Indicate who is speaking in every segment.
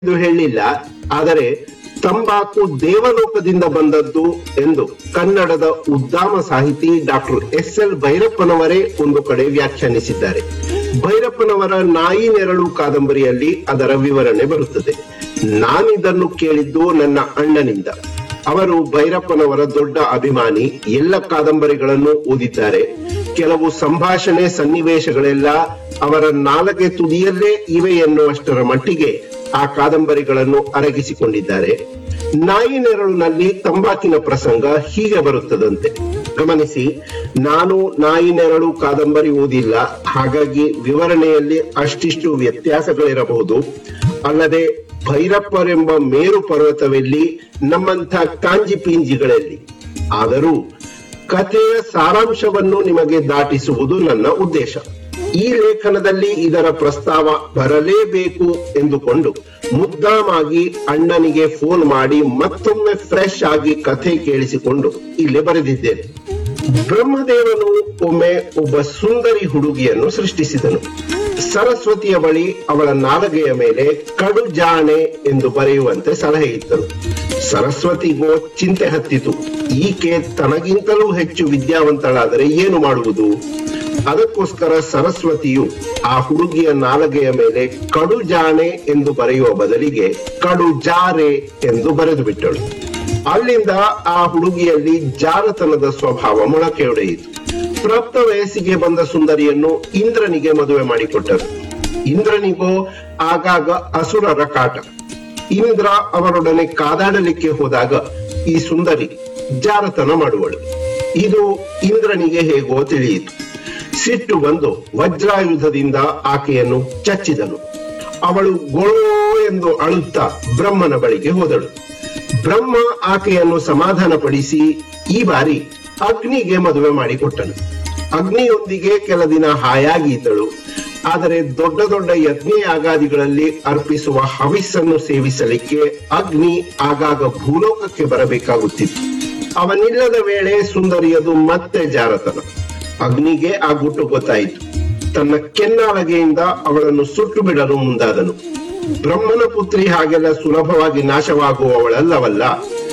Speaker 1: ಎಂದು ಹೇಳಿಲ್ಲ ಆದರೆ ತಂಬಾಕು ದೇವಲೋಕದಿಂದ ಬಂದದ್ದು ಎಂದು ಕನ್ನಡದ ಉದ್ದಾಮ ಸಾಹಿತಿ ಡಾಕ್ಟರ್ ಎಸ್ ಎಲ್ ಭೈರಪ್ಪನವರೇ ಒಂದು ಕಡೆ ವ್ಯಾಖ್ಯಾನಿಸಿದ್ದಾರೆ ಭೈರಪ್ಪನವರ ನಾಯಿ ನೆರಳು ಕಾದಂಬರಿಯಲ್ಲಿ ಅದರ ವಿವರಣೆ ಬರುತ್ತದೆ ನಾನಿದನ್ನು ಕೇಳಿದ್ದು ನನ್ನ ಅಣ್ಣನಿಂದ ಅವರು ಭೈರಪ್ಪನವರ ದೊಡ್ಡ ಅಭಿಮಾನಿ ಎಲ್ಲ ಕಾದಂಬರಿಗಳನ್ನು ಓದಿದ್ದಾರೆ ಕೆಲವು ಸಂಭಾಷಣೆ ಸನ್ನಿವೇಶಗಳೆಲ್ಲ ಅವರ ನಾಲಗೆ ತುದಿಯಲ್ಲೇ ಇವೆ ಎನ್ನುವಷ್ಟರ ಮಟ್ಟಿಗೆ ಆ ಕಾದಂಬರಿಗಳನ್ನು ಅರಗಿಸಿಕೊಂಡಿದ್ದಾರೆ ನಾಯಿ ನೆರಳಿನಲ್ಲಿ ತಂಬಾಕಿನ ಪ್ರಸಂಗ ಹೀಗೆ ಬರುತ್ತದಂತೆ ಗಮನಿಸಿ ನಾನು ನಾಯಿ ನೆರಳು ಕಾದಂಬರಿ ಓದಿಲ್ಲ ಹಾಗಾಗಿ ವಿವರಣೆಯಲ್ಲಿ ಅಷ್ಟಿಷ್ಟು ವ್ಯತ್ಯಾಸಗಳಿರಬಹುದು ಅಲ್ಲದೆ ಭೈರಪ್ಪರೆಂಬ ಮೇರು ಪರ್ವತವೆಲ್ಲಿ ನಮ್ಮಂಥ ಕಾಂಜಿ ಪಿಂಜಿಗಳಲ್ಲಿ ಆದರೂ ಕಥೆಯ ಸಾರಾಂಶವನ್ನು ನಿಮಗೆ ದಾಟಿಸುವುದು ನನ್ನ ಉದ್ದೇಶ ಈ ಲೇಖನದಲ್ಲಿ ಇದರ ಪ್ರಸ್ತಾವ ಬರಲೇಬೇಕು ಎಂದುಕೊಂಡು ಮುದ್ದಾಮಾಗಿ ಅಣ್ಣನಿಗೆ ಫೋನ್ ಮಾಡಿ ಮತ್ತೊಮ್ಮೆ ಫ್ರೆಶ್ ಆಗಿ ಕಥೆ ಕೇಳಿಸಿಕೊಂಡು ಇಲ್ಲಿ ಬರೆದಿದ್ದೇನೆ ಬ್ರಹ್ಮದೇವನು ಒಮ್ಮೆ ಒಬ್ಬ ಸುಂದರಿ ಹುಡುಗಿಯನ್ನು ಸೃಷ್ಟಿಸಿದನು ಸರಸ್ವತಿಯ ಬಳಿ ಅವಳ ನಾಲಗೆಯ ಮೇಲೆ ಕಡು ಜಾಣೆ ಎಂದು ಬರೆಯುವಂತೆ ಸಲಹೆ ಇತ್ತನು ಸರಸ್ವತಿಗೂ ಚಿಂತೆ ಹತ್ತಿತು ಈಕೆ ತನಗಿಂತಲೂ ಹೆಚ್ಚು ವಿದ್ಯಾವಂತಳಾದರೆ ಏನು ಮಾಡುವುದು ಅದಕ್ಕೋಸ್ಕರ ಸರಸ್ವತಿಯು ಆ ಹುಡುಗಿಯ ನಾಲಗೆಯ ಮೇಲೆ ಕಡು ಜಾಣೆ ಎಂದು ಬರೆಯುವ ಬದಲಿಗೆ ಕಡು ಜಾರೆ ಎಂದು ಬರೆದು ಬಿಟ್ಟಳು ಅಲ್ಲಿಂದ ಆ ಹುಡುಗಿಯಲ್ಲಿ ಜಾರತನದ ಸ್ವಭಾವ ಮೊಳಕೆಯೊಡೆಯಿತು ಪ್ರಾಪ್ತ ವಯಸ್ಸಿಗೆ ಬಂದ ಸುಂದರಿಯನ್ನು ಇಂದ್ರನಿಗೆ ಮದುವೆ ಮಾಡಿಕೊಟ್ಟರು ಇಂದ್ರನಿಗೋ ಆಗಾಗ ಅಸುರರ ಕಾಟ ಇಂದ್ರ ಅವರೊಡನೆ ಕಾದಾಡಲಿಕ್ಕೆ ಹೋದಾಗ ಈ ಸುಂದರಿ ಜಾರತನ ಮಾಡುವಳು ಇದು ಇಂದ್ರನಿಗೆ ಹೇಗೋ ತಿಳಿಯಿತು ಸಿಟ್ಟು ಬಂದು ವಜ್ರಾಯುಧದಿಂದ ಆಕೆಯನ್ನು ಚಚ್ಚಿದನು ಅವಳು ಗೊಳೋ ಎಂದು ಅಳುತ್ತಾ ಬ್ರಹ್ಮನ ಬಳಿಗೆ ಹೋದಳು ಬ್ರಹ್ಮ ಆಕೆಯನ್ನು ಸಮಾಧಾನಪಡಿಸಿ ಈ ಬಾರಿ ಅಗ್ನಿಗೆ ಮದುವೆ ಮಾಡಿಕೊಟ್ಟನು ಅಗ್ನಿಯೊಂದಿಗೆ ಕೆಲ ದಿನ ಹಾಯಾಗಿ ಇದ್ದಳು ಆದರೆ ದೊಡ್ಡ ದೊಡ್ಡ ಯಜ್ಞ ಯಾಗಾದಿಗಳಲ್ಲಿ ಅರ್ಪಿಸುವ ಹವಿಸ್ಸನ್ನು ಸೇವಿಸಲಿಕ್ಕೆ ಅಗ್ನಿ ಆಗಾಗ ಭೂಲೋಕಕ್ಕೆ ಬರಬೇಕಾಗುತ್ತಿತ್ತು ಅವನಿಲ್ಲದ ವೇಳೆ ಸುಂದರಿಯದು ಮತ್ತೆ ಜಾರತನ ಅಗ್ನಿಗೆ ಆ ಗುಟ್ಟು ಗೊತ್ತಾಯಿತು ತನ್ನ ಕೆನ್ನಾಲಗೆಯಿಂದ ಅವಳನ್ನು ಸುಟ್ಟು ಬಿಡಲು ಮುಂದಾದನು ಬ್ರಹ್ಮನ ಪುತ್ರಿ ಹಾಗೆಲ್ಲ ಸುಲಭವಾಗಿ ನಾಶವಾಗುವವಳಲ್ಲವಲ್ಲ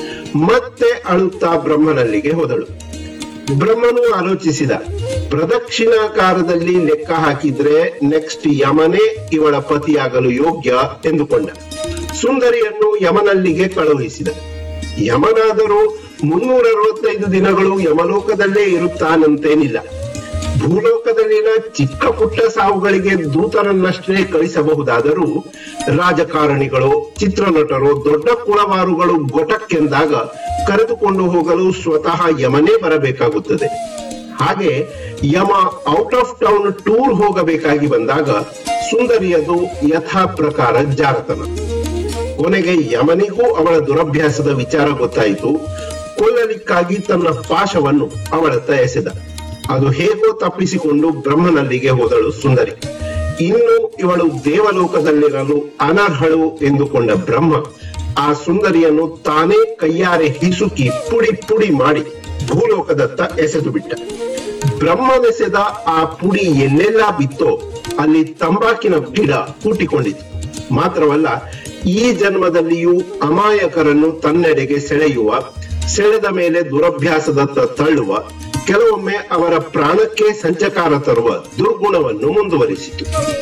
Speaker 1: ಮತ್ತೆ ಅಳುತ್ತಾ ಬ್ರಹ್ಮನಲ್ಲಿಗೆ ಹೋದಳು ಬ್ರಹ್ಮನು ಆಲೋಚಿಸಿದ ಪ್ರದಕ್ಷಿಣಾಕಾರದಲ್ಲಿ ಲೆಕ್ಕ ಹಾಕಿದ್ರೆ ನೆಕ್ಸ್ಟ್ ಯಮನೇ ಇವಳ ಪತಿಯಾಗಲು ಯೋಗ್ಯ ಎಂದುಕೊಂಡ ಸುಂದರಿಯನ್ನು ಯಮನಲ್ಲಿಗೆ ಕಳುಹಿಸಿದ ಯಮನಾದರೂ ಮುನ್ನೂರ ಅರವತ್ತೈದು ದಿನಗಳು ಯಮಲೋಕದಲ್ಲೇ ಇರುತ್ತಾನಂತೇನಿಲ್ಲ ಭೂಲೋಕದಲ್ಲಿನ ಚಿಕ್ಕ ಪುಟ್ಟ ಸಾವುಗಳಿಗೆ ದೂತರನ್ನಷ್ಟೇ ಕಳಿಸಬಹುದಾದರೂ ರಾಜಕಾರಣಿಗಳು ಚಿತ್ರನಟರು ದೊಡ್ಡ ಕುಳವಾರುಗಳು ಗೊಟಕ್ಕೆಂದಾಗ ಕರೆದುಕೊಂಡು ಹೋಗಲು ಸ್ವತಃ ಯಮನೇ ಬರಬೇಕಾಗುತ್ತದೆ ಹಾಗೆ Yama out of town tour ಹೋಗಬೇಕಾಗಿ ಬಂದಾಗ ಸುಂದರಿಯದು ಯಥಾ ಪ್ರಕಾರ ಜಾರತನ ಕೊನೆಗೆ ಯಮನಿಗೂ ಅವಳ ದುರಭ್ಯಾಸದ ವಿಚಾರ ಗೊತ್ತಾಯಿತು ಕೊಲ್ಲಲಿಕ್ಕಾಗಿ ತನ್ನ ಪಾಶವನ್ನು ಅವಳತ್ತ ಎಸೆದ ಅದು ಹೇಗೋ ತಪ್ಪಿಸಿಕೊಂಡು ಬ್ರಹ್ಮನಲ್ಲಿಗೆ ಹೋದಳು ಸುಂದರಿ ಇನ್ನು ಇವಳು ದೇವಲೋಕದಲ್ಲಿರಲು ಅನರ್ಹಳು ಎಂದುಕೊಂಡ ಬ್ರಹ್ಮ ಆ ಸುಂದರಿಯನ್ನು ತಾನೇ ಕೈಯಾರೆ ಹಿಸುಕಿ ಪುಡಿ ಪುಡಿ ಮಾಡಿ ಭೂಲೋಕದತ್ತ ಎಸೆದು ಬಿಟ್ಟ ಬ್ರಹ್ಮನೆಸೆದ ಆ ಪುಡಿ ಎಲ್ಲೆಲ್ಲ ಬಿತ್ತೋ ಅಲ್ಲಿ ತಂಬಾಕಿನ ಗಿಡ ಕೂಟಿಕೊಂಡಿತು ಮಾತ್ರವಲ್ಲ ಈ ಜನ್ಮದಲ್ಲಿಯೂ ಅಮಾಯಕರನ್ನು ತನ್ನೆಡೆಗೆ ಸೆಳೆಯುವ ಸೆಳೆದ ಮೇಲೆ ದುರಭ್ಯಾಸದತ್ತ ತಳ್ಳುವ ಕೆಲವೊಮ್ಮೆ ಅವರ ಪ್ರಾಣಕ್ಕೆ ಸಂಚಕಾರ ತರುವ ದುರ್ಗುಣವನ್ನು ಮುಂದುವರಿಸಿತು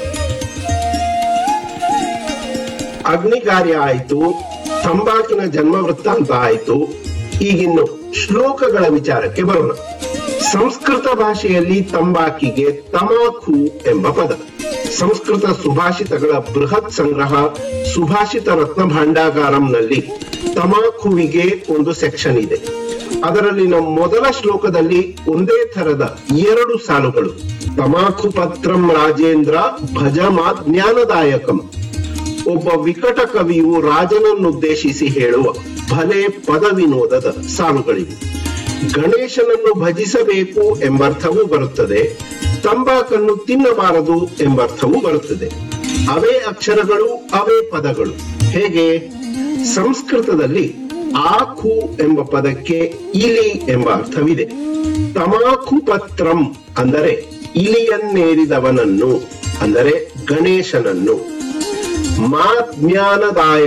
Speaker 1: ಅಗ್ನಿಕಾರ್ಯ ಆಯಿತು ತಂಬಾಕಿನ ಜನ್ಮ ವೃತ್ತಾಂತ ಆಯಿತು ಈಗಿನ್ನು ಶ್ಲೋಕಗಳ ವಿಚಾರಕ್ಕೆ ಬರೋಣ ಸಂಸ್ಕೃತ ಭಾಷೆಯಲ್ಲಿ ತಂಬಾಕಿಗೆ ತಮಾಖು ಎಂಬ ಪದ ಸಂಸ್ಕೃತ ಸುಭಾಷಿತಗಳ ಬೃಹತ್ ಸಂಗ್ರಹ ಸುಭಾಷಿತ ರತ್ನ ಭಾಂಡಾಗಾರಂನಲ್ಲಿ ತಮಾಖುವಿಗೆ ಒಂದು ಸೆಕ್ಷನ್ ಇದೆ ಅದರಲ್ಲಿನ ಮೊದಲ ಶ್ಲೋಕದಲ್ಲಿ ಒಂದೇ ತರದ ಎರಡು ಸಾಲುಗಳು ತಮಾಖು ಪತ್ರಂ ರಾಜೇಂದ್ರ ಭಜಮಾ ಜ್ಞಾನದಾಯಕಂ ಒಬ್ಬ ವಿಕಟ ಕವಿಯು ರಾಜನನ್ನುದ್ದೇಶಿಸಿ ಹೇಳುವ ಭಲೆ ಪದ ವಿನೋದದ ಸಾಲುಗಳಿವೆ ಗಣೇಶನನ್ನು ಭಜಿಸಬೇಕು ಎಂಬರ್ಥವೂ ಬರುತ್ತದೆ ತಂಬಾಕನ್ನು ತಿನ್ನಬಾರದು ಎಂಬರ್ಥವೂ ಬರುತ್ತದೆ ಅವೇ ಅಕ್ಷರಗಳು ಅವೇ ಪದಗಳು ಹೇಗೆ ಸಂಸ್ಕೃತದಲ್ಲಿ ಆಖು ಎಂಬ ಪದಕ್ಕೆ ಇಲಿ ಎಂಬ ಅರ್ಥವಿದೆ ತಮಾಖು ಪತ್ರಂ ಅಂದರೆ ಇಲಿಯನ್ನೇರಿದವನನ್ನು ಅಂದರೆ ಗಣೇಶನನ್ನು ಮಾಜ್ಞಾನದಾಯ